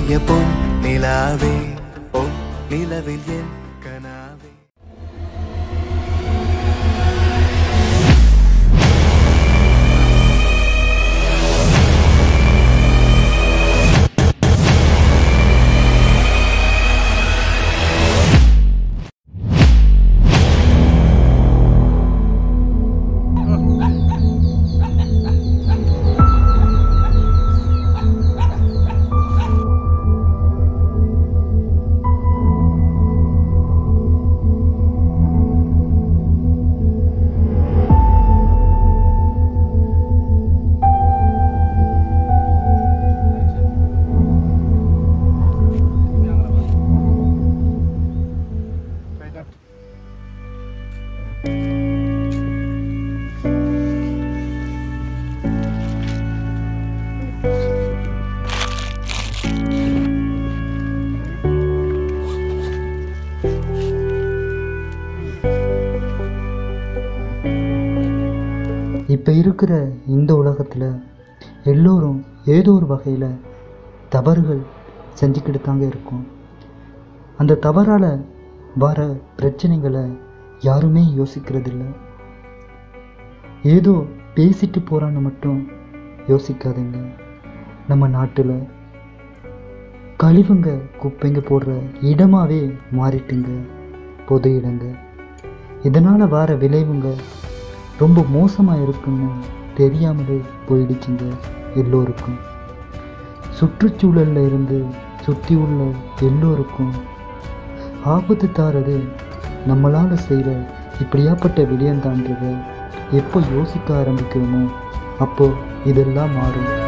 இனிய பொன் நிலாவே பொன் நிலவில் என் கனாவே இப்போ இருக்கிற இந்த உலகத்தில் எல்லோரும் ஏதோ ஒரு வகையில் தவறுகள் செஞ்சுக்கிட்டு தாங்க இருக்கோம் அந்த தவறால் வர பிரச்சனைகளை யாருமே யோசிக்கிறதில்ல ஏதோ பேசிட்டு போகிறான்னு மட்டும் யோசிக்காதீங்க நம்ம நாட்டில் கழிவுங்க குப்பைங்க போடுற இடமாவே மாறிட்டுங்க பொது இடங்க இதனால் வர விளைவுங்க ரொம்ப மோசமாக இருக்குன்னு தெரியாமலே போயிடுச்சுங்க எல்லோருக்கும் சுற்றுச்சூழலில் இருந்து சுற்றி உள்ள எல்லோருக்கும் ஆபத்து தாரது நம்மளால் செய்கிற இப்படியாப்பட்ட விடயந்தான்றதை எப்போ யோசிக்க ஆரம்பிக்கிறோமோ அப்போ இதெல்லாம் மாறும்